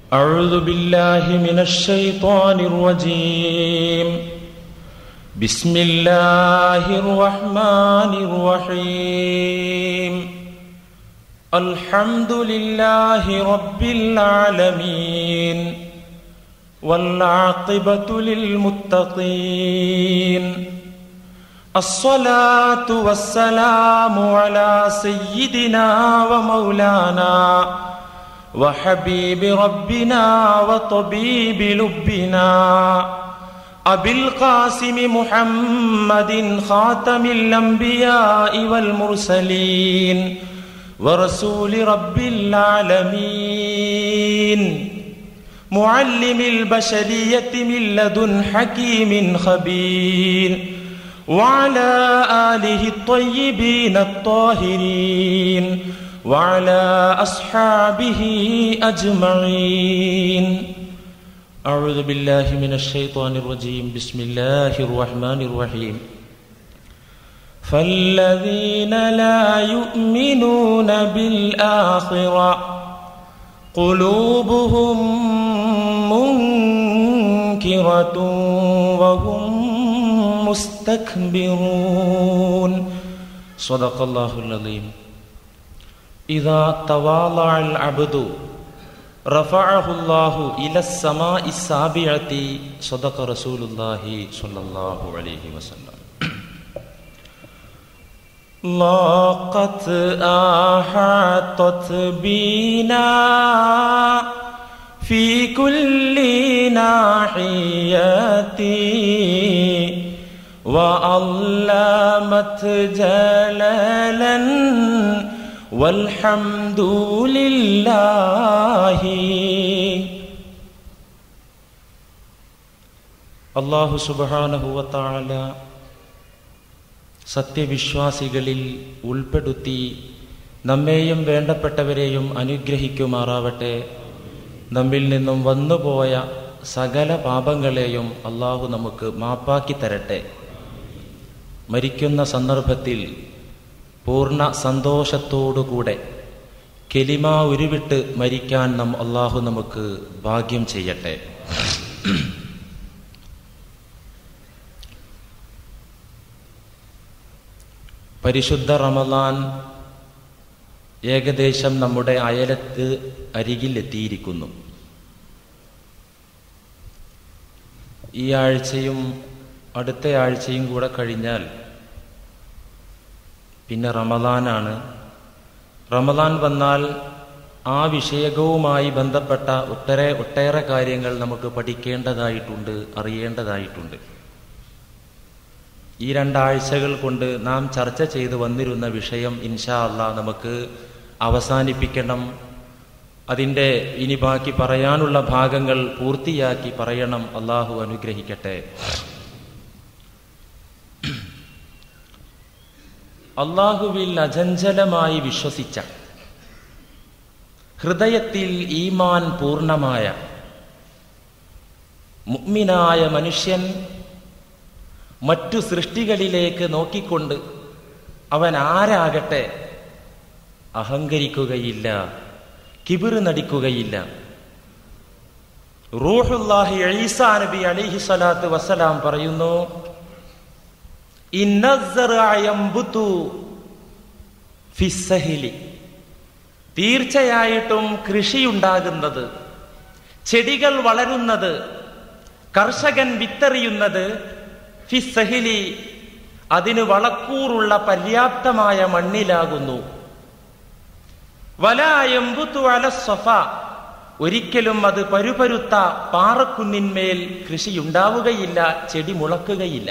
أعوذ بالله من الشيطان الرجيم بسم الله الرحمن الرحيم الحمد لله رب العالمين والعاقبة للمتقين الصلاة والسلام على سيدنا ومولانا وحبيب ربنا وطبيب لبنا أبي القاسم محمد خاتم الأنبياء والمرسلين ورسول رب العالمين معلم البشرية من لدن حكيم خبير وعلى آله الطيبين الطاهرين وعلى أصحابه أجمعين أعوذ بالله من الشيطان الرجيم بسم الله الرحمن الرحيم فالذين لا يؤمنون بالآخرة قلوبهم منكرة وهم مستكبرون صدق الله العظيم إذا تواضع العبد رفعه الله إلى السماء السابعة صدق رسول الله صلى الله عليه وسلم لاقت أحاطت بنا في كل ناحية وألمت جلالا والحمد لله അള്ളാഹു സുബാനഹുവത്താല സത്യവിശ്വാസികളിൽ ഉൾപ്പെടുത്തി നമ്മെയും വേണ്ടപ്പെട്ടവരെയും അനുഗ്രഹിക്കുമാറാവട്ടെ നമ്മിൽ നിന്നും വന്നുപോയ സകല പാപങ്ങളെയും അള്ളാഹു നമുക്ക് മാപ്പാക്കി തരട്ടെ മരിക്കുന്ന സന്ദർഭത്തിൽ പൂർണ്ണ സന്തോഷത്തോടുകൂടെ കെലിമ ഉരുവിട്ട് മരിക്കാൻ നം അള്ളാഹു നമുക്ക് ഭാഗ്യം ചെയ്യട്ടെ പരിശുദ്ധ റമലാൻ ഏകദേശം നമ്മുടെ അയലത്ത് അരികിൽ എത്തിയിരിക്കുന്നു ഈ ആഴ്ചയും അടുത്ത ആഴ്ചയും കൂടെ കഴിഞ്ഞാൽ പിന്നെ റമദാനാണ് റമദാൻ വന്നാൽ ആ വിഷയകവുമായി ബന്ധപ്പെട്ട ഒട്ടേറെ ഒട്ടേറെ കാര്യങ്ങൾ നമുക്ക് പഠിക്കേണ്ടതായിട്ടുണ്ട് അറിയേണ്ടതായിട്ടുണ്ട് ഈ രണ്ടാഴ്ചകൾ കൊണ്ട് നാം ചർച്ച ചെയ്തു വന്നിരുന്ന വിഷയം ഇൻഷാ അല്ല നമുക്ക് അവസാനിപ്പിക്കണം അതിൻ്റെ ഇനി ബാക്കി പറയാനുള്ള ഭാഗങ്ങൾ പൂർത്തിയാക്കി പറയണം അള്ളാഹു അനുഗ്രഹിക്കട്ടെ അള്ളാഹുവിൽ അചഞ്ചലമായി വിശ്വസിച്ച ഹൃദയത്തിൽ ഈമാൻ പൂർണ്ണമായ മുഗ്മിനായ മനുഷ്യൻ മറ്റു സൃഷ്ടികളിലേക്ക് നോക്കിക്കൊണ്ട് അവൻ ആരാകട്ടെ അഹങ്കരിക്കുകയില്ല കിബിറ് നടിക്കുകയില്ല റൂഹുല്ലാഹി ഈസാ നബി അലിഹി സ്വലാത്ത് വസ്സലാം പറയുന്നു തീർച്ചയായിട്ടും കൃഷിയുണ്ടാകുന്നത് ചെടികൾ വളരുന്നത് കർഷകൻ വിത്തെറിയുന്നത് ഫിസഹിലി അതിന് വളക്കൂറുള്ള പര്യാപ്തമായ മണ്ണിലാകുന്നു വലായമ്പുത്തു അലസ്വഫ ഒരിക്കലും അത് പരുപരുത്ത പാറക്കുന്നിന്മേൽ കൃഷിയുണ്ടാവുകയില്ല ചെടി മുളക്കുകയില്ല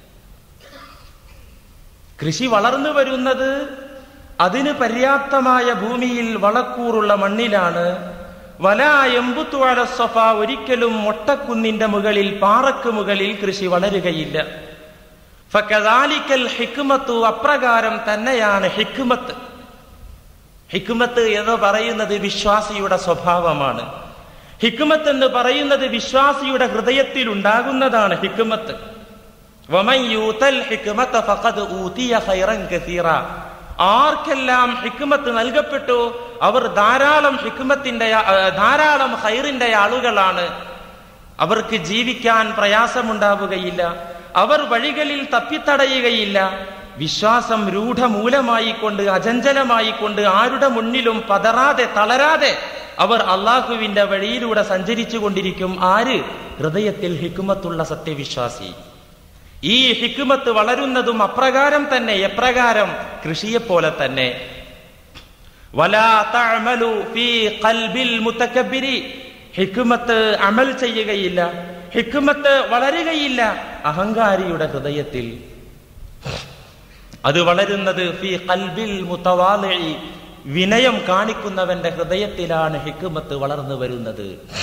കൃഷി വളർന്നു വരുന്നത് അതിന് പര്യാപ്തമായ ഭൂമിയിൽ വളക്കൂറുള്ള മണ്ണിലാണ് വലായമ്പുത്തുവാലസ്വഫ ഒരിക്കലും മൊട്ടക്കുന്നിന്റെ മുകളിൽ പാറക്ക് മുകളിൽ കൃഷി വളരുകയില്ല ഫക്കദാലിക്കൽ ഹിക്കുമത്തു അപ്രകാരം തന്നെയാണ് ഹിക്കുമത്ത് ഹിക്കുമത്ത് എന്ന് പറയുന്നത് വിശ്വാസിയുടെ സ്വഭാവമാണ് ഹിക്കുമത്ത് എന്ന് പറയുന്നത് വിശ്വാസിയുടെ ഹൃദയത്തിൽ ഉണ്ടാകുന്നതാണ് ഹിക്കുമത്ത് ആർക്കെല്ലാം ഹിക്മത്ത് നൽകപ്പെട്ടു അവർ ധാരാളം ഹിക്മത്തിന്റെ ആ, ധാരാളം ഹൈറിന്റെ ആളുകളാണ് അവർക്ക് ജീവിക്കാൻ പ്രയാസമുണ്ടാവുകയില്ല അവർ വഴികളിൽ തപ്പിത്തടയുകയില്ല വിശ്വാസം രൂഢമൂലമായിക്കൊണ്ട് അചഞ്ചലമായിക്കൊണ്ട് ആരുടെ മുന്നിലും പതറാതെ തളരാതെ അവർ അള്ളാഹുവിന്റെ വഴിയിലൂടെ സഞ്ചരിച്ചു കൊണ്ടിരിക്കും ആര് ഹൃദയത്തിൽ ഹിക്കുമത്തുള്ള സത്യവിശ്വാസി ഈ ഹിക്കുമത്ത് വളരുന്നതും അപ്രകാരം തന്നെ എപ്രകാരം കൃഷിയെപ്പോലെ തന്നെ വലാ തഅമലു ഫീ ഖൽബിൽ മുതകബ്ബിരി ഹിക്മത്ത് അമൽ ചെയ്യുകയില്ല ഹിക്മത്ത് വളരുകയില്ല അഹങ്കാരിയുടെ ഹൃദയത്തിൽ അത് വളരുന്നത് ഫീ ഖൽബിൽ മുതവാളിഇ വിനയം കാണിക്കുന്നവന്റെ ഹൃദയത്തിലാണ് ഹിക്മത്ത് വളർന്നു വരുന്നത്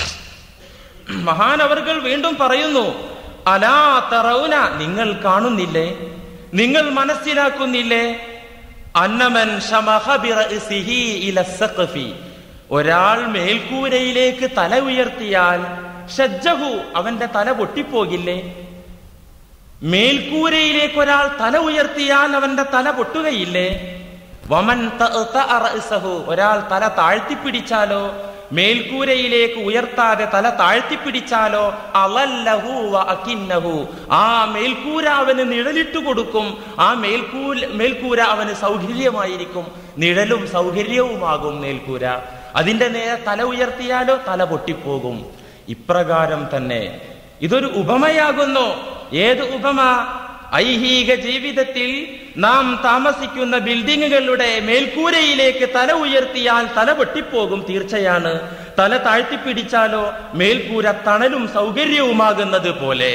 മഹാനവർകൾ വീണ്ടും പറയുന്നു അലാ തറൗന നിങ്ങൾ കാണുന്നില്ലേ നിങ്ങൾ മനസ്സിലാക്കുന്നില്ലേ അന്നമൻ ശമഹ ബിറഅ്സിഹി ഇല സഖഫി ഒരാൾ മേൽക്കൂരയിലേക്ക് തല ഉയർത്തിയാൽ ഷജ്ജഹു അവന്റെ തല പൊട്ടിപ്പോകില്ലേ മേൽക്കൂരയിലേക്ക് ഒരാൾ തല ഉയർത്തിയാൽ അവന്റെ തല പൊട്ടുകയില്ലേ വമൻ തഅ്തഅ റഅ്സഹു ഒരാൾ തല താഴ്ത്തിപ്പിടിച്ചാലോ മേൽക്കൂരയിലേക്ക് ഉയർത്താതെ തല താഴ്ത്തിപ്പിടിച്ചാലോ അലല്ലഹു വ അകിന്നഹു ആ മേൽക്കൂര അവന് നിഴലിട്ട് കൊടുക്കും ആ മേൽക്കൂര മേൽക്കൂര അവന് സൗകര്യമായിരിക്കും നിഴലും സൗകര്യവുമാകും മേൽക്കൂര അതിന്റെ നേരെ തല ഉയർത്തിയാലോ തല പൊട്ടിപ്പോകും ഇപ്രകാരം തന്നെ ഇതൊരു ഉപമയാകുന്നു ഏത് ഉപമ ഐഹിക ജീവിതത്തിൽ നാം താമസിക്കുന്ന ബിൽഡിങ്ങുകളുടെ മേൽക്കൂരയിലേക്ക് തല ഉയർത്തിയാൽ തല പൊട്ടിപ്പോകും തീർച്ചയാണ് തല താഴ്ത്തിപ്പിടിച്ചാലോ മേൽക്കൂര തണലും സൗകര്യവുമാകുന്നത് പോലെ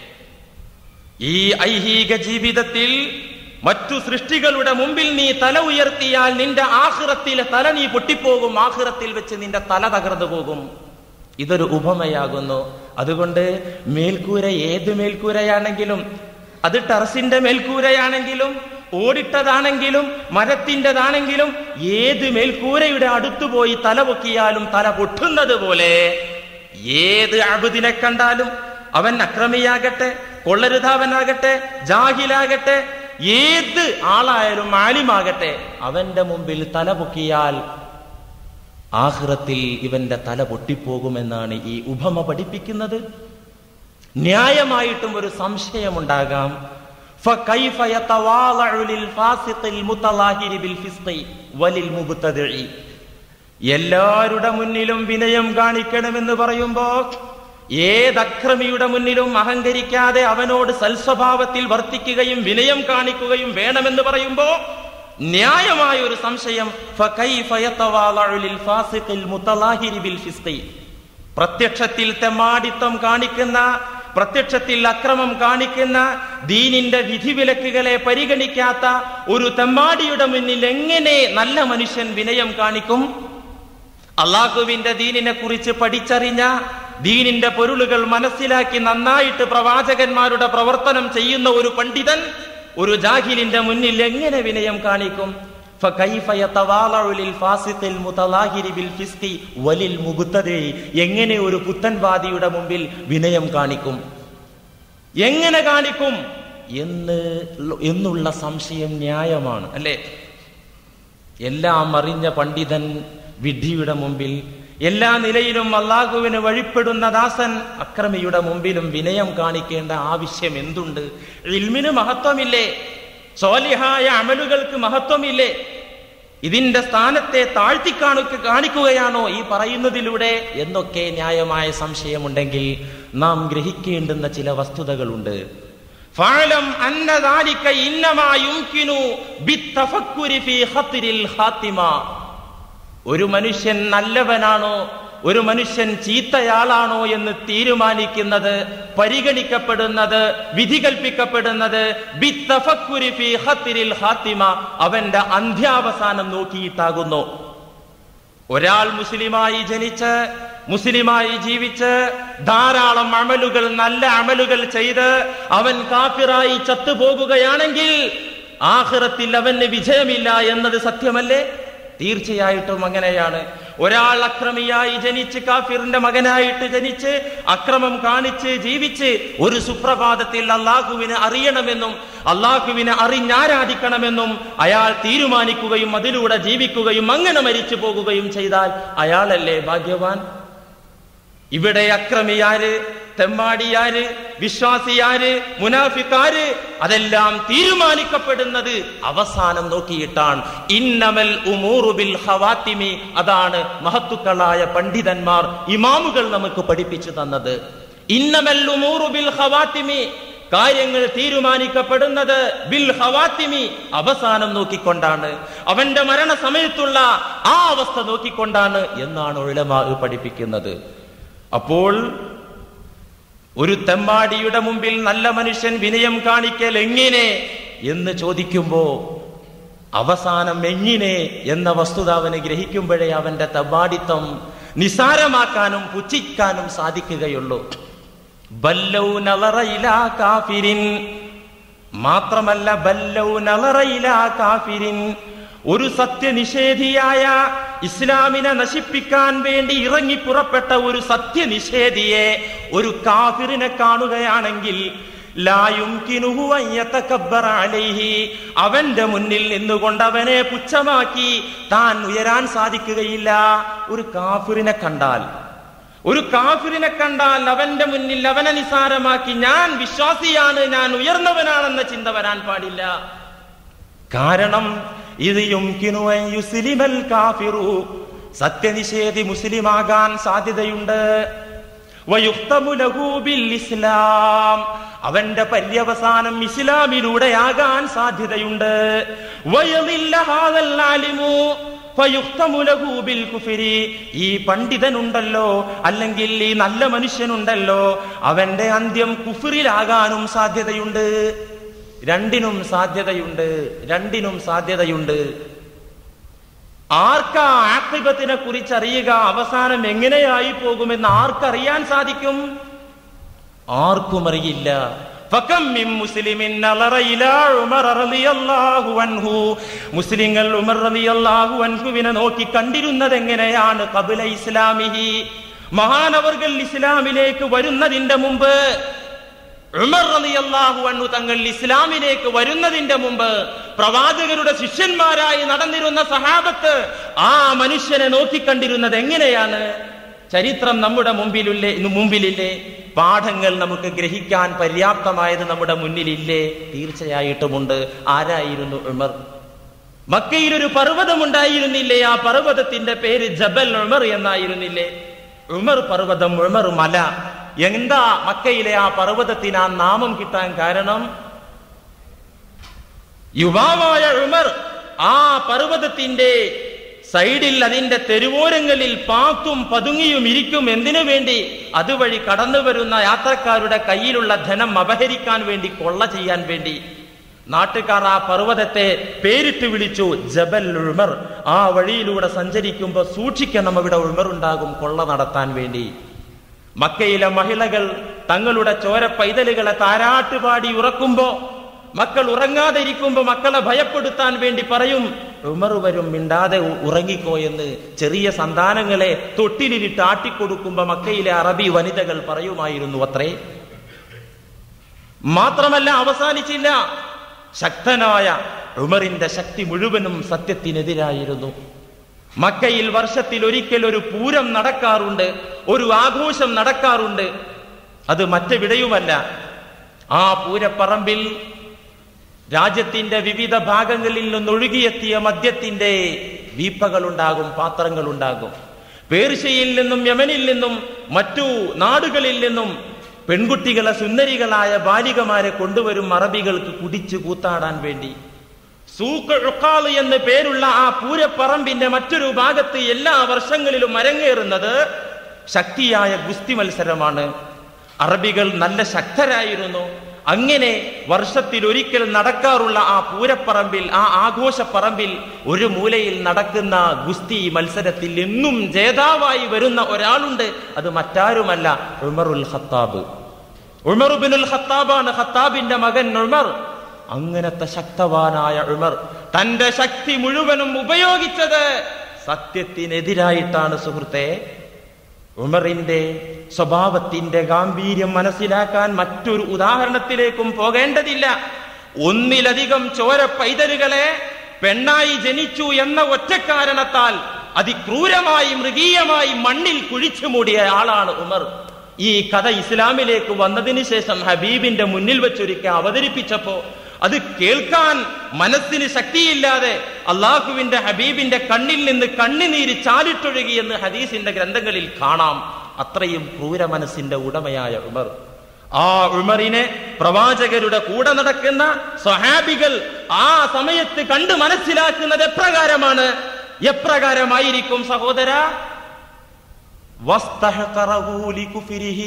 ഈ ഐഹിക ജീവിതത്തിൽ മറ്റു സൃഷ്ടികളുടെ മുമ്പിൽ നീ തല ഉയർത്തിയാൽ നിന്റെ ആഹ്റത്തിലെ തല നീ പൊട്ടിപ്പോകും ആഹ്റത്തിൽ വെച്ച് നിന്റെ തല തകർന്നു പോകും ഇതൊരു ഉപമയാകുന്നു അതുകൊണ്ട് മേൽക്കൂര ഏത് മേൽക്കൂരയാണെങ്കിലും അത് ടെറസിന്റെ മേൽക്കൂരയാണെങ്കിലും ഓടിട്ടതാണെങ്കിലും മരത്തിൻ്റെതാണെങ്കിലും ഏത് മേൽക്കൂരയുടെ അടുത്തു പോയി തല പൊക്കിയാലും തല പൊട്ടുന്നത് പോലെ ഏത് അബുദിനെ കണ്ടാലും അവൻ അക്രമിയാകട്ടെ കൊള്ളരുതാവനാകട്ടെ ജാഹിലാകട്ടെ ഏത് ആളായാലും ആലിമാകട്ടെ അവന്റെ മുമ്പിൽ തല പൊക്കിയാൽ ആഹ്റത്തിൽ ഇവന്റെ തല പൊട്ടിപ്പോകുമെന്നാണ് ഈ ഉപമ പഠിപ്പിക്കുന്നത് ന്യായമായിട്ടും ഒരു സംശയമുണ്ടാകാം فكيف يتواضع للفاسق المتظاهر بالفسق وللمبتدع എല്ലാവരുടെ മുന്നിലും വിനയം കാണിക്കണമെന്ന് പറയുമ്പോ ഏതക്രമിയുടെ മുന്നിലും അഹങ്കരിക്കാതെ അവനോട് സൽസ്വഭാവത്തിൽ വർത്തിക്കുകയും വിനയം കാണിക്കുകയും വേണമെന്ന് പറയുമ്പോ ന്യായമായ ഒരു സംശയം فكيف يتواضع للفاسق المتظاهر بالفسق പ്രത്യക്ഷത്തിൽ തെമ്മാടിത്തം കാണിക്കുന്ന പ്രത്യക്ഷത്തിൽ അക്രമം കാണിക്കുന്ന ദീനിന്റെ വിധിവിലക്കുകളെ പരിഗണിക്കാത്ത ഒരു തെമ്മാടിയുടെ മുന്നിൽ എങ്ങനെ നല്ല മനുഷ്യൻ വിനയം കാണിക്കും അള്ളാഹുവിന്റെ ദീനിനെ കുറിച്ച് പഠിച്ചറിഞ്ഞ ദീനിന്റെ പൊരുളുകൾ മനസ്സിലാക്കി നന്നായിട്ട് പ്രവാചകന്മാരുടെ പ്രവർത്തനം ചെയ്യുന്ന ഒരു പണ്ഡിതൻ ഒരു ജാഹിലിന്റെ മുന്നിൽ എങ്ങനെ വിനയം കാണിക്കും فكيف يتواضع للفاسق المتظاهر بالفسق وللمبتدع എങ്ങനെ ഒരു പുത്തൻവാദിയുടെ മുമ്പിൽ വിനയം കാണിക്കും എങ്ങനെ കാണിക്കും എന്ന് എന്നുള്ള സംശയം ന്യായമാണ് അല്ലേ എല്ലാം അറിഞ്ഞ പണ്ഡിതൻ വിഡ്ഢിയുടെ മുമ്പിൽ എല്ലാ നിലയിലും അള്ളാഹുവിന് വഴിപ്പെടുന്ന ദാസൻ അക്രമിയുടെ മുമ്പിലും വിനയം കാണിക്കേണ്ട ആവശ്യം എന്തുണ്ട് ഇൽമിന് മഹത്വമില്ലേ സോലിഹായ അമലുകൾക്ക് മഹത്വമില്ലേ ഇതിന്റെ സ്ഥാനത്തെ താഴ്ത്തി കാണുക കാണിക്കുകയാണോ ഈ പറയുന്നതിലൂടെ എന്നൊക്കെ ന്യായമായ സംശയമുണ്ടെങ്കിൽ നാം ഗ്രഹിക്കേണ്ടുന്ന ചില വസ്തുതകളുണ്ട് ഫഅലം അന്ന ദാലിക ഇന്നമാ യുംകിനു ബിത്തഫക്കുരി ഫീ ഖത്രിൽ ഖാത്തിമ ഒരു മനുഷ്യൻ നല്ലവനാണോ ഒരു മനുഷ്യൻ ചീത്തയാളാണോ എന്ന് തീരുമാനിക്കുന്നത് പരിഗണിക്കപ്പെടുന്നത് വിധി കൽപ്പിക്കപ്പെടുന്നത് ബിത്തഫക്കുരി ഫീ ഖത്രിൽ ഖാത്തിമ അവന്റെ അന്ത്യാവസാനം നോക്കിയിട്ടാകുന്നു ഒരാൾ മുസ്ലിമായി ജനിച്ച് മുസ്ലിമായി ജീവിച്ച് ധാരാളം അമലുകൾ നല്ല അമലുകൾ ചെയ്ത് അവൻ കാഫിറായി ചത്തുപോകുകയാണെങ്കിൽ ആഹ്റത്തിൽ അവന് വിജയമില്ല എന്നത് സത്യമല്ലേ തീർച്ചയായിട്ടും അങ്ങനെയാണ് ഒരാൾ അക്രമിയായി ജനിച്ച് കാഫിറിന്റെ മകനായിട്ട് ജനിച്ച് അക്രമം കാണിച്ച് ജീവിച്ച് ഒരു സുപ്രഭാതത്തിൽ അള്ളാഹുവിനെ അറിയണമെന്നും അള്ളാഹുവിനെ അറിഞ്ഞാരാധിക്കണമെന്നും അയാൾ തീരുമാനിക്കുകയും അതിലൂടെ ജീവിക്കുകയും അങ്ങനെ മരിച്ചു പോകുകയും ചെയ്താൽ അയാളല്ലേ ഭാഗ്യവാൻ ഇവിടെ അക്രമിയാര് തെമ്മാടിയാര് വിശ്വാസിയാര് മുനാഫിക്കാര് അതെല്ലാം തീരുമാനിക്കപ്പെടുന്നത് അവസാനം നോക്കിയിട്ടാണ് ഇന്നമൽ ഉമൂറുബിൽ ഹവാത്തിമി അതാണ് മഹത്തുക്കളായ പണ്ഡിതന്മാർ ഇമാമുകൾ നമുക്ക് പഠിപ്പിച്ചു തന്നത് ഇന്നമൽ ഉമൂറുബിൽ ഹവാത്തിമി കാര്യങ്ങൾ തീരുമാനിക്കപ്പെടുന്നത് ബിൽ ഹവാത്തിമി അവസാനം നോക്കിക്കൊണ്ടാണ് അവന്റെ മരണസമയത്തുള്ള ആ അവസ്ഥ നോക്കിക്കൊണ്ടാണ് എന്നാണ് ഉഴലമാ പഠിപ്പിക്കുന്നത് അപ്പോൾ ഒരു തെമ്മാടിയുടെ മുമ്പിൽ നല്ല മനുഷ്യൻ വിനയം കാണിക്കൽ എങ്ങനെ എന്ന് ചോദിക്കുമ്പോ അവസാനം എങ്ങനെ എന്ന വസ്തുത അവന് ഗ്രഹിക്കുമ്പോഴേ അവന്റെ തെമ്മാടിത്തം നിസാരമാക്കാനും പുച്ഛിക്കാനും സാധിക്കുകയുള്ളൂ ബല്ലൗ നളറയില കാഫിരിൻ മാത്രമല്ല ബല്ലൗ നളറയില കാഫിരിൻ ഒരു സത്യനിഷേധിയായ ഇസ്ലാമിനെ നശിപ്പിക്കാൻ വേണ്ടി ഇറങ്ങി പുറപ്പെട്ട ഒരു സത്യനിഷേധിയെ ഒരു കാഫിറിനെ കാണുകയാണെങ്കിൽ ലായുംകിനുഹു അൻ യതകബ്ബറ അലൈഹി അവന്റെ മുന്നിൽ നിന്നുകൊണ്ട് അവനെ പുച്ഛമാക്കി താൻ ഉയരാൻ സാധിക്കുകയില്ല ഒരു കാഫിറിനെ കണ്ടാൽ ഒരു കാഫിറിനെ കണ്ടാൽ അവന്റെ മുന്നിൽ അവനെ നിസാരമാക്കി ഞാൻ വിശ്വാസിയാണ് ഞാൻ ഉയർന്നവനാണെന്ന ചിന്ത വരാൻ പാടില്ല കാരണം ഇത് യുംകിനു അൻ യുസ്ലിമൽ കാഫിറു സത്യനിഷേധി മുസ്ലിമാകാൻ സാധ്യതയുണ്ട് വയുക്തമു ലഹു ബിൽ ഇസ്ലാം അവന്റെ പര്യവസാനം ഇസ്ലാമിലൂടെയാകാൻ സാധ്യതയുണ്ട് വയദില്ല ഹാദൽ ആലിമു ഫയുക്തമു ലഹു ബിൽ കുഫ്രി. ഈ പണ്ഡിതനുണ്ടല്ലോ അല്ലെങ്കിൽ ഈ നല്ല മനുഷ്യനുണ്ടല്ലോ അവന്റെ അന്ത്യം കുഫറിലാകാനും സാധ്യതയുണ്ട് രണ്ടിനും സാധ്യതയുണ്ട് രണ്ടിനും സാധ്യതയുണ്ട് ആർക്കാ ആക്ഷിപത്തിനെ കുറിച്ച് അറിയുക അവസാനം എങ്ങനെയായി പോകുമെന്ന് ആർക്കറിയാൻ സാധിക്കും ആർക്കും അറിയില്ല ഫകം മിൻ മുസ്ലിമിൻ നളറ ഇലാ ഉമർ റളിയല്ലാഹു അൻഹു മുസ്ലിങ്ങൾ ഉമർ റളിയല്ലാഹു അൻഹുവിനെ നോക്കി കണ്ടിരുന്നത് എങ്ങനെയാണ് കബില ഇസ്ലാമിഹി മഹാനവർകൾ ഇസ്ലാമിലേക്ക് വരുന്നതിന്റെ മുമ്പ് ഉമർ റളിയല്ലാഹു അൻഹു തങ്ങൾ ഇസ്ലാമിലേക്ക് വരുന്നതിന്റെ മുമ്പ് പ്രവാചകരുടെ ശിഷ്യന്മാരായി നടന്നിരുന്ന സഹാബത്ത് ആ മനുഷ്യനെ നോക്കിക്കണ്ടിരുന്നത് എങ്ങനെയാണ് ചരിത്രം നമ്മുടെ മുമ്പിലില്ലേ മുമ്പിലില്ലേ പാഠങ്ങൾ നമുക്ക് ഗ്രഹിക്കാൻ പര്യാപ്തമായത് നമ്മുടെ മുന്നിലില്ലേ തീർച്ചയായിട്ടുമുണ്ട് ആരായിരുന്നു ഉമർ മക്കയിൽ ഒരു പർവ്വതം ഉണ്ടായിരുന്നില്ലേ ആ പർവ്വതത്തിന്റെ പേര് ജബൽ ഉമർ എന്നായിരുന്നില്ലേ ഉമർ പർവ്വതം ഉമർ മല എന്താ മക്കയിലെ ആ പർവ്വതത്തിന് ആ നാമം കിട്ടാൻ കാരണം യുവാവായ ഉമർ ആ പർവ്വതത്തിന്റെ സൈഡിൽ അതിന്റെ തെരുവോരങ്ങളിൽ പാത്തും പതുങ്ങിയും ഇരിക്കും എന്തിനു വേണ്ടി അതുവഴി കടന്നു വരുന്ന യാത്രക്കാരുടെ കയ്യിലുള്ള ധനം അപഹരിക്കാൻ വേണ്ടി കൊള്ള ചെയ്യാൻ വേണ്ടി നാട്ടുകാർ ആ പർവ്വതത്തെ പേരിട്ട് വിളിച്ചു ജബൽ ഉമർ ആ വഴിയിലൂടെ സഞ്ചരിക്കുമ്പോൾ സൂക്ഷിക്കണം അവിടെ ഉമർ ഉണ്ടാകും കൊള്ള നടത്താൻ വേണ്ടി മക്കയിലെ മഹിളകൾ തങ്ങളുടെ ചോര പൈതലുകളെ താരാട്ടുപാടി ഉറക്കുമ്പോ മക്കൾ ഉറങ്ങാതെ ഇരിക്കുമ്പോ മക്കളെ ഭയപ്പെടുത്താൻ വേണ്ടി പറയും ഉമർ വരും മിണ്ടാതെ ഉ- ഉറങ്ങിക്കോ എന്ന് ചെറിയ സന്താനങ്ങളെ തൊട്ടിലിട്ട് ആട്ടിക്കൊടുക്കുമ്പോ മക്കയിലെ അറബി വനിതകൾ പറയുമായിരുന്നു അത്രേ മാത്രമല്ല അവസാനിച്ചില്ല ശക്തനായ ഉമറിന്റെ ശക്തി മുഴുവനും സത്യത്തിനെതിരായിരുന്നു മക്കയിൽ വർഷത്തിൽ ഒരിക്കൽ ഒരു പൂരം നടക്കാറുണ്ട് ഒരു ആഘോഷം നടക്കാറുണ്ട് അത് മറ്റെവിടെയുമല്ല ആ പൂരപ്പറമ്പിൽ രാജ്യത്തിന്റെ വിവിധ ഭാഗങ്ങളിൽ നിന്നൊഴുകിയെത്തിയ മദ്യത്തിന്റെ വീപ്പകളുണ്ടാകും പാത്രങ്ങളുണ്ടാകും പേർഷ്യയിൽ നിന്നും യമനിൽ നിന്നും മറ്റു നാടുകളിൽ നിന്നും പെൺകുട്ടികളെ സുന്ദരികളായ ബാലികമാരെ കൊണ്ടുവരും അറബികൾക്ക് കുടിച്ചു കൂത്താടാൻ വേണ്ടി സൂക്ക് ഉഖാള് എന്ന് പേരുള്ള ആ പൂരപ്പറമ്പിന്റെ മറ്റൊരു ഭാഗത്ത് എല്ലാ വർഷങ്ങളിലും അരങ്ങേറുന്നത് ശക്തിയായ ഗുസ്തി മത്സരമാണ് അറബികൾ നല്ല ശക്തരായിരുന്നു അങ്ങനെ വർഷത്തിൽ ഒരിക്കൽ നടക്കാറുള്ള ആ പൂരപ്പറമ്പിൽ ആ ആഘോഷപ്പറമ്പിൽ ഒരു മൂലയിൽ നടക്കുന്ന ഗുസ്തി മത്സരത്തിൽ എന്നും ജേതാവായി വരുന്ന ഒരാളുണ്ട് അത് മറ്റാരുമല്ല ഉമറുൽ ഖത്താബ് ഉമറുബിനുൽ ഖത്താബാണ് ഖത്താബിന്റെ മകൻ ഉമർ അങ്ങനത്തെ ശക്തവാനായ ഉമർ തന്റെ ശക്തി മുഴുവനും ഉപയോഗിച്ചത് സത്യത്തിനെതിരായിട്ടാണ് സുഹൃത്തെ ഉമറിന്റെ സ്വഭാവത്തിന്റെ ഗാംഭീര്യം മനസ്സിലാക്കാൻ മറ്റൊരു ഉദാഹരണത്തിലേക്കും പോകേണ്ടതില്ല ഒന്നിലധികം ചോര പൈതലുകളെ പെണ്ണായി ജനിച്ചു എന്ന ഒറ്റ കാരണത്താൽ അതിക്രൂരമായി മൃഗീയമായി മണ്ണിൽ കുഴിച്ചു മൂടിയ ആളാണ് ഉമർ ഈ കഥ ഇസ്ലാമിലേക്ക് വന്നതിന് ശേഷം ഹബീബിന്റെ മുന്നിൽ വെച്ചൊരിക്കൽ അവതരിപ്പിച്ചപ്പോ അത് കേൾക്കാൻ മനസ്സിന് ശക്തിയില്ലാതെ അള്ളാഹുവിന്റെ ഹബീബിന്റെ കണ്ണിൽ നിന്ന് കണ്ണുനീര് ചാലിട്ടൊഴുകി എന്ന് ഹദീസിന്റെ ഗ്രന്ഥങ്ങളിൽ കാണാം അത്രയും ക്രൂര മനസ്സിന്റെ ഉടമയായ ഉമർ ആ ഉമറിനെ പ്രവാചകരുടെ കൂടെ നടക്കുന്ന സ്വഹാബികൾ ആ സമയത്ത് കണ്ട് മനസ്സിലാക്കുന്നത് എപ്രകാരമാണ് എപ്രകാരമായിരിക്കും സഹോദര വസ്തഹ്തറഹു ലികുഫ്രിഹി.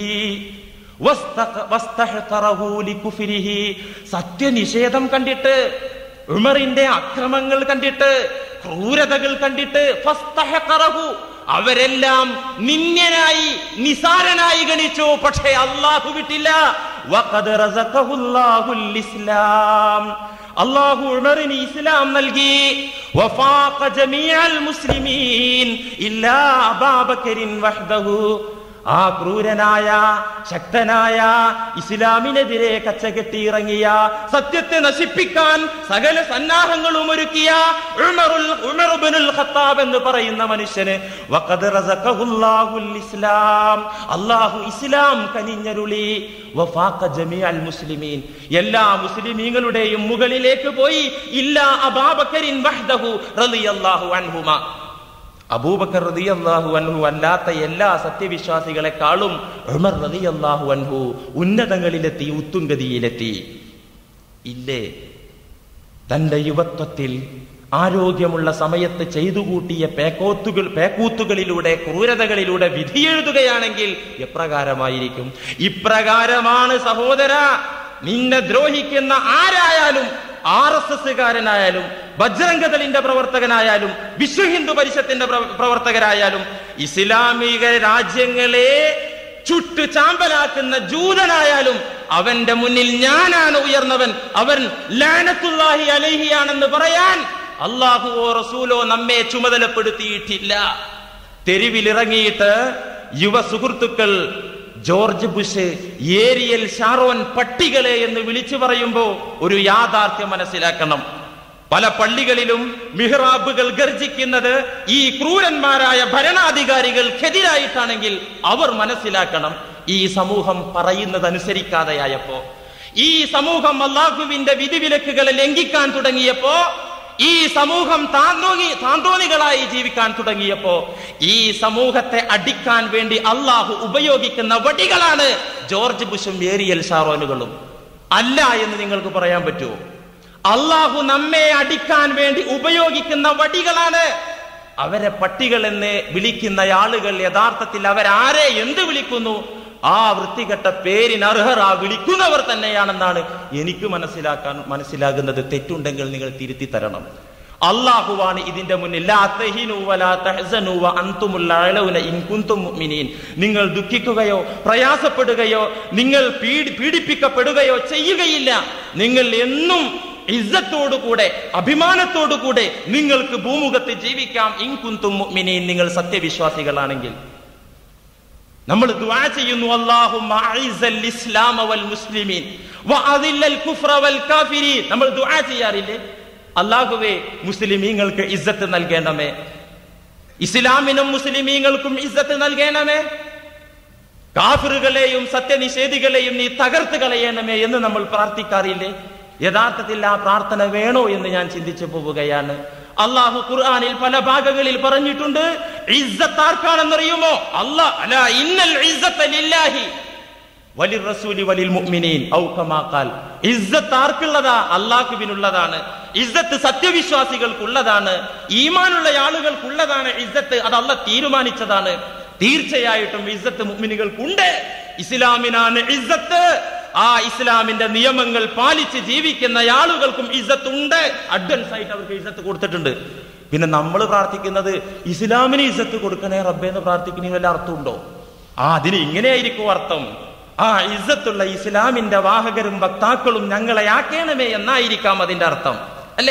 വസ്തഖ- വസ്തഹ്തറഹു ലികുഫ്രിഹി. സത്യനിഷേധം കണ്ടിട്ട് ഉമറിന്റെ അക്രമങ്ങൾ കണ്ടിട്ട് ക്രൂരതകൾ കണ്ടിട്ട് ഫസ്തഹ്തറഹു. അവരെല്ലാം നിന്യനായി നിസാരനായി ഗണിച്ചു പക്ഷേ അള്ളാഹു വിട്ടില്ല വഖദ് റസഖഹുല്ലാഹുൽ ഇസ്ലാം അള്ളാഹു ഉമറിന് ഇസ്ലാം നൽകി വഫാഖ ജമീഅൽ മുസ്ലിമീൻ ഇല്ലാ അബാബക്കറിൻ വഹ്ദഹു ആ ക്രൂരനായ ശക്തനായ ഇസ്ലാമിനെതിരെ കച്ചകെട്ടി ഇറങ്ങിയ സത്യത്തെ നശിപ്പിക്കാൻ സകല സന്നാഹങ്ങളും ഒരുക്കിയ ഉമറുൽ ഉമർ ഇബ്നുൽ ഖത്താബ് എന്ന് പറയുന്ന മനുഷ്യന് വഖദ് റസഖഹുല്ലാഹുൽ ഇസ്ലാം അല്ലാഹു ഇസ്ലാം കനിഞ്ഞരുളി വഫാഖ ജമീഅൽ മുസ്ലിമീൻ എല്ലാ മുസ്ലിമീങ്ങളുടെയും മുകളിലേക്ക് പോയി ഇല്ലാ അബാബക്കരിൻ വഹ്ദഹു റളിയല്ലാഹു അൻഹുമ അബൂബക്കർ റളിയല്ലാഹു അൻഹു അല്ലാത്ത എല്ലാ സത്യവിശ്വാസികളെക്കാളും ഉമർ റളിയല്ലാഹു അൻഹു ഉന്നതങ്ങളിലെത്തി ഉത്തുംഗതിയിലെത്തി ഇല്ലേ തന്റെ യുവത്വത്തിൽ ആരോഗ്യമുള്ള സമയത്ത് ചെയ്തു കൂട്ടിയ പേക്കോത്തുകൾ പേക്കൂത്തുകളിലൂടെ ക്രൂരതകളിലൂടെ വിധിയെഴുതുകയാണെങ്കിൽ എപ്രകാരമായിരിക്കും ഇപ്രകാരമാണ് സഹോദര നിന്നെ ദ്രോഹിക്കുന്ന ആരായാലും ആർ എസ് എസ്സുകാരനായാലും ബജ്രംഗദളിന്റെ പ്രവർത്തകനായാലും വിശ്വ ഹിന്ദു പരിഷത്തിന്റെ പ്ര- പ്രവർത്തകരായാലും ഇസ്ലാമിക രാജ്യങ്ങളെ ചുട്ട് ചാമ്പലാക്കുന്ന ജൂതനായാലും അവന്റെ മുന്നിൽ ഞാനാണ് ഉയർന്നവൻ അവൻ ലാനത്തുല്ലാഹി അലഹിയാണെന്ന് പറയാൻ അള്ളാഹുവോ റസൂലോ നമ്മെ ചുമതലപ്പെടുത്തിയിട്ടില്ല തെരുവിലിറങ്ങിയിട്ട് യുവ സുഹൃത്തുക്കൾ ജോർജ് ബുഷ് ഏരിയൽ ഷാറോൻ പട്ടികളെ എന്ന് വിളിച്ചു പറയുമ്പോ ഒരു യാഥാർത്ഥ്യം മനസ്സിലാക്കണം പല പള്ളികളിലും മിഹ്റാബുകൾ ഗർജിക്കുന്നത് ഈ ക്രൂരന്മാരായ ഭരണാധികാരികൾക്കെതിരായിട്ടാണെങ്കിൽ അവർ മനസ്സിലാക്കണം ഈ സമൂഹം പറയുന്നത് അനുസരിക്കാതെയായപ്പോ ഈ സമൂഹം അള്ളാഹുവിന്റെ വിധിവിലക്കുകളെ ലംഘിക്കാൻ തുടങ്ങിയപ്പോ ഈ സമൂഹം താന്തോന്നി താന്തോന്നികളായി ജീവിക്കാൻ തുടങ്ങിയപ്പോ ഈ സമൂഹത്തെ അടിക്കാൻ വേണ്ടി അള്ളാഹു ഉപയോഗിക്കുന്ന വടികളാണ് ജോർജ് ബുഷും ഏരിയൽ ഷാറോനുകളും അല്ല എന്ന് നിങ്ങൾക്ക് പറയാൻ പറ്റുമോ അള്ളാഹു നമ്മെ അടിക്കാൻ വേണ്ടി ഉപയോഗിക്കുന്ന വടികളാണ് അവരെ പട്ടികൾ എന്ന് വിളിക്കുന്ന ആളുകൾ യഥാർത്ഥത്തിൽ അവരാരെ എന്ത് വിളിക്കുന്നു ആ വൃത്തികെട്ട പേരിന് അർഹർ ആ വിളിക്കുന്നവർ തന്നെയാണെന്നാണ് എനിക്ക് മനസ്സിലാക്കാൻ മനസ്സിലാകുന്നത് തെറ്റുണ്ടെങ്കിൽ നിങ്ങൾ തിരുത്തി തരണം അള്ളാഹുവാണ് ഇതിന്റെ മുന്നിൽ ലാ തഹിനു വലാ തഹ്സനു വ അൻതുമുൽ അഅലൗന ഇൻ കുൻതും മുഅ്മിനീൻ നിങ്ങൾ ദുഃഖിക്കുകയോ പ്രയാസപ്പെടുകയോ നിങ്ങൾ പീഡി പീഡിപ്പിക്കപ്പെടുകയോ ചെയ്യുകയില്ല നിങ്ങൾ എന്നും ഇസ്സത്തോടുകൂടെ അഭിമാനത്തോടുകൂടെ നിങ്ങൾക്ക് ഭൂമുഖത്ത് ജീവിക്കാം ഇൻ കുൻതും മുഅ്മിനീൻ നിങ്ങൾ സത്യവിശ്വാസികളാണെങ്കിൽ നമ്മൾ ദുആ ചെയ്യുന്നു അല്ലാഹുമ്മ അഇസൽ ഇസ്ലാമ വൽ മുസ്ലിമീൻ വഅദില്ലൽ കുഫ്ര വൽ കാഫിരീൻ നമ്മൾ ദുആ ചെയ്യാറില്ലേ അല്ലാഹുവേ മുസ്ലിമീങ്ങൾക്ക് ഇസ്സത്ത് നൽകണമേ ഇസ്ലാമിനും മുസ്ലിമീങ്ങൾക്കും ഇസ്സത്ത് നൽകണമേ കാഫിറുകളെയും സത്യനിഷേധികളെയും നീ തകർത്ത് കളയണമേ എന്ന് നമ്മൾ പ്രാർത്ഥിക്കാറില്ലേ യഥാർത്ഥത്തിൽ ആ പ്രാർത്ഥന വേണോ എന്ന് ഞാൻ ചിന്തിച്ചു പോവുകയാണ് അള്ളാഹു ഖുർആനിൽ പല ഭാഗങ്ങളിൽ പറഞ്ഞിട്ടുണ്ട് ഇസ്സത്ത് ആർക്കാണെന്നറിയുമോ അല്ലാ അല ഇന്നൽ ഇസ്സത്ത ലില്ലാഹി വലിൽ റസൂലി വലിൽ മുഅ്മിനീൻ ഔ കമാ ഖാൽ ഇസ്സത്ത് ആർക്കുള്ളതാ അള്ളാഹുവിനുള്ളതാണ് ഇസ്സത്ത് സത്യവിശ്വാസികൾക്കുള്ളതാണ് ഈമാനുള്ള ആളുകൾക്കുള്ളതാണ് ഇസ്സത്ത് അത് അല്ല തീരുമാനിച്ചതാണ് തീർച്ചയായിട്ടും ഇസ്സത്ത് മുഅ്മിനുകൾക്കുണ്ട് ഇസ്ലാമിനാണ് ഇസ്സത്ത് ആ ഇസ്ലാമിന്റെ നിയമങ്ങൾ പാലിച്ച് ജീവിക്കുന്ന ആളുകൾക്കും ഇസ്സത്ത് ഉണ്ട് അഡ്വാൻസ് ആയിട്ട് അവർക്ക് ഇസ്സത്ത് കൊടുത്തിട്ടുണ്ട് പിന്നെ നമ്മൾ പ്രാർത്ഥിക്കുന്നത് ഇസ്ലാമിന് ഇസ്സത്ത് കൊടുക്കണേ റബ്ബേ എന്ന് പ്രാർത്ഥിക്കുന്നതിന് വല്ല അർത്ഥമുണ്ടോ ആ അതിന് ഇങ്ങനെയായിരിക്കും അർത്ഥം ആ ഇസ്സത്തുള്ള ഇസ്ലാമിന്റെ വാഹകരും വക്താക്കളും ഞങ്ങളെ ആക്കേണമേ എന്നായിരിക്കാം അതിന്റെ അർത്ഥം അല്ലേ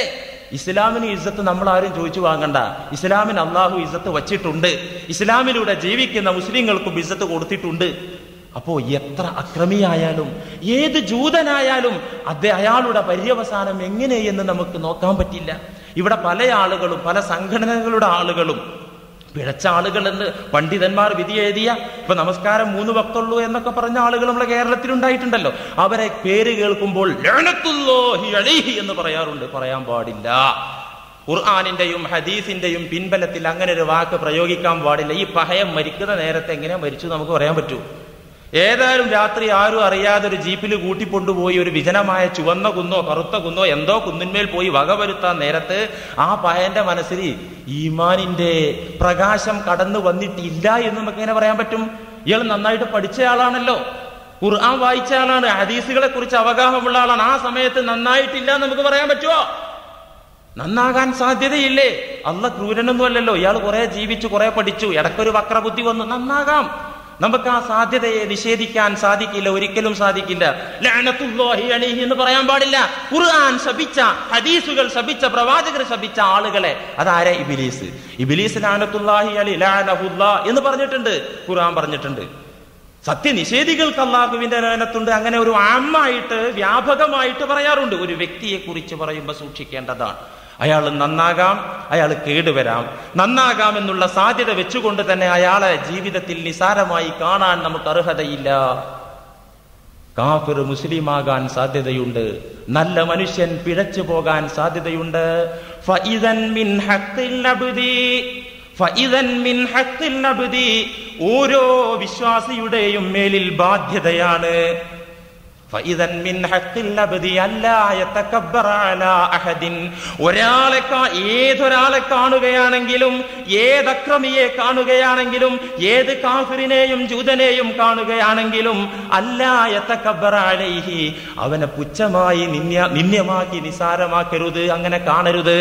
ഇസ്ലാമിന് ഇസ്സത്ത് നമ്മൾ ആരും ചോദിച്ചു വാങ്ങണ്ട ഇസ്ലാമിന് അള്ളാഹു ഇസ്സത്ത് വച്ചിട്ടുണ്ട് ഇസ്ലാമിലൂടെ ജീവിക്കുന്ന മുസ്ലിങ്ങൾക്കും ഇസ്സത്ത് കൊടുത്തിട്ടുണ്ട് അപ്പോ എത്ര അക്രമിയായാലും ഏത് ജൂതനായാലും അത് അയാളുടെ പര്യവസാനം എങ്ങനെയെന്ന് നമുക്ക് നോക്കാൻ പറ്റില്ല ഇവിടെ പല ആളുകളും പല സംഘടനകളുടെ ആളുകളും പിഴച്ച ആളുകൾ എന്ന് പണ്ഡിതന്മാർ വിധി എഴുതിയ ഇപ്പൊ നമസ്കാരം മൂന്ന് വക്തുള്ളൂ എന്നൊക്കെ പറഞ്ഞ ആളുകൾ നമ്മുടെ കേരളത്തിൽ ഉണ്ടായിട്ടുണ്ടല്ലോ അവരെ പേര് കേൾക്കുമ്പോൾ ലഅനത്തുല്ലാഹി അലൈഹി എന്ന് പറയാറുണ്ട് പറയാൻ പാടില്ല ഖുർആാനിന്റെയും ഹദീസിന്റെയും പിൻബലത്തിൽ അങ്ങനെ ഒരു വാക്ക് പ്രയോഗിക്കാൻ പാടില്ല ഈ പഹയം മരിക്കുന്ന നേരത്തെ എങ്ങനെ മരിച്ചു നമുക്ക് പറയാൻ പറ്റൂ ഏതായാലും രാത്രി ആരും അറിയാതെ ഒരു ജീപ്പിൽ കൂട്ടിക്കൊണ്ടുപോയി ഒരു വിജനമായ ചുവന്ന കുന്നോ കറുത്ത കുന്നോ എന്തോ കുന്നിന്മേൽ പോയി വകവരുത്താൻ നേരത്ത് ആ പയന്റെ മനസ്സിൽ ഈമാനിന്റെ പ്രകാശം കടന്നു വന്നിട്ടില്ല എന്ന് നമുക്ക് എങ്ങനെ പറയാൻ പറ്റും ഇയാൾ നന്നായിട്ട് പഠിച്ച ആളാണല്ലോ ഖുർആൻ വായിച്ച ആളാണ് ഹദീസുകളെ കുറിച്ച് അവഗാഹമുള്ള ആളാണ് ആ സമയത്ത് നന്നായിട്ടില്ല എന്ന് നമുക്ക് പറയാൻ പറ്റുമോ നന്നാകാൻ സാധ്യതയില്ലേ അല്ല ക്രൂരനൊന്നും അല്ലല്ലോ ഇയാൾ കുറെ ജീവിച്ചു കുറെ പഠിച്ചു ഇടക്കൊരു വക്രബുദ്ധി വന്നു നന്നാകാം നമുക്ക് ആ സാധ്യതയെ നിഷേധിക്കാൻ സാധിക്കില്ല ഒരിക്കലും സാധിക്കില്ല ലഅനത്തുല്ലാഹി അലൈഹി എന്ന് പറയാൻ പാടില്ല ഖുർആൻ ശപിച്ച ഹദീസുകൾ ശപിച്ച പ്രവാചകർ ശപിച്ച ആളുകളെ അതാരെ ഇബിലീസ് ഇബിലീസ് ലഅനത്തുല്ലാഹി അലി ലഅനഹുല്ലാ എന്ന് പറഞ്ഞിട്ടുണ്ട് ഖുർആൻ പറഞ്ഞിട്ടുണ്ട് സത്യനിഷേധികൾക്ക് അള്ളാഹുവിന്റെ ലയനത്തുണ്ട് അങ്ങനെ ഒരു ആമായിട്ട് വ്യാപകമായിട്ട് പറയാറുണ്ട് ഒരു വ്യക്തിയെ കുറിച്ച് പറയുമ്പോൾ സൂക്ഷിക്കേണ്ടതാണ് അയാൾ നന്നാകാം അയാൾ കേടുവരാം നന്നാകാം എന്നുള്ള സാധ്യത വെച്ചുകൊണ്ട് തന്നെ അയാളെ ജീവിതത്തിൽ നിസാരമായി കാണാൻ നമുക്ക് അർഹതയില്ല കാഫിർ മുസ്ലിമാകാൻ സാധ്യതയുണ്ട് നല്ല മനുഷ്യൻ പിഴച്ചു പോകാൻ സാധ്യതയുണ്ട് ഫഇദൻ മിൻ ഹഖ്ഖിൽ അബ്ദി ഫഇദൻ മിൻ ഹഖ്ഖിൽ അബ്ദി ഓരോ വിശ്വാസിയുടെയും മേലിൽ ബാധ്യതയാണ് ഫഇദൻ മിൻ ഹഖ്ഖിൽ അബ്ദി അല്ലാ യതകബ്ബറ അലാ അഹദിൻ ഒരാളെ കാ- ഏതൊരാളെ കാണുകയാണെങ്കിലും ഏതക്രമിയെ കാണുകയാണെങ്കിലും ഏത് കാഫിറിനെയും ജൂതനെയും കാണുകയാണെങ്കിലും അല്ലാ യതകബ്ബറ അലൈഹി അവനെ പുച്ഛമായി നിന്യ നിന്യമാക്കി നിസാരമാക്കരുത് അങ്ങനെ കാണരുത്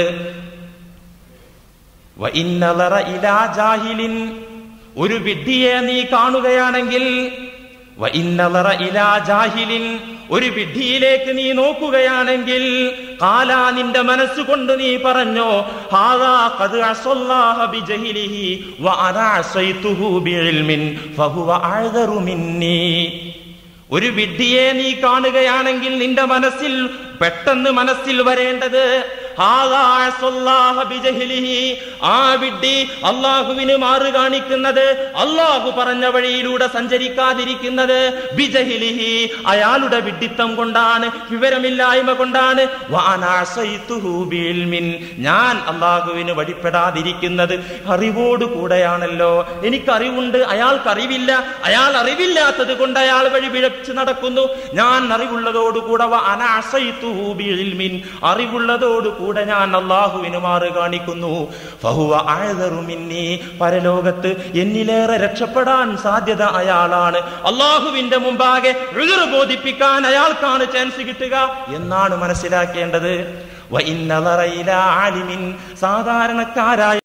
വഇന്നളറ ഇലാ ജാഹിലിൻ ഒരു വിഡ്ഢിയെ നീ കാണുകയാണെങ്കിൽ വഇന്നളറ ഇലാ ജാഹിലിൻ ഒരു വിഡ്ഢിയിലേക്ക് നീ നോക്കുകയാണെങ്കിൽ കാലാ നിന്റെ മനസ്സുകൊണ്ട് നീ പറഞ്ഞോ ഹാദാ ഖദ് അസല്ലാഹ ബിജഹിലിഹി വഅന അസൈതുഹു ബിഇൽമിൻ ഫഹുവ അഅ്ദറു മിന്നി ഒരു വിഡ്ഢിയെ നീ കാണുകയാണെങ്കിൽ നിന്റെ മനസ്സിൽ പെട്ടെന്ന് മനസ്സിൽ വരേണ്ടത് ഹാദാ അസല്ലാഹ ബിജഹിലിഹി. ആ വിഡ്ഢി അള്ളാഹുവിന് മാറ് കാണിക്കുന്നത് അള്ളാഹു പറഞ്ഞ വഴിയിലൂടെ സഞ്ചരിക്കാതിരിക്കുന്നത് ബിജഹിലിഹി അയാളുടെ വിഡ്ഢിത്തം കൊണ്ടാണ് വിവരമില്ലായ്മ കൊണ്ടാണ് വഅന അസൈതുഹു ബിഇൽമിൻ. ഞാൻ അള്ളാഹുവിന് വഴിപ്പെടാതിരിക്കുന്നത് അറിവോട് കൂടെയാണല്ലോ എനിക്കറിവുണ്ട് അയാൾക്ക് അറിവില്ല അയാൾ അറിവില്ലാത്തത് കൊണ്ട് അയാൾ വഴി പിഴച്ചു നടക്കുന്നു ഞാൻ അറിവുള്ളതോടുകൂടെ വഅന അസൈതുഹു ബിഇൽമിൻ. അറിവുള്ളതോടുകൂടെ ഞാൻ അള്ളാഹുവിന് മാറ് കാണിക്കുന്നു ഫഹുവ അഅ്ദറു മിന്നി. പരലോകത്ത് എന്നിലേറെ രക്ഷപ്പെടാൻ സാധ്യത അയാളാണ് അള്ളാഹുവിന്റെ മുമ്പാകെ ഉഴുർ ബോധിപ്പിക്കാൻ അയാൾക്കാണ് ചാൻസ് കിട്ടുക എന്നാണ് മനസ്സിലാക്കേണ്ടത് വഇന്നളറ ഇലാ ആലിമിൻ. സാധാരണക്കാരായ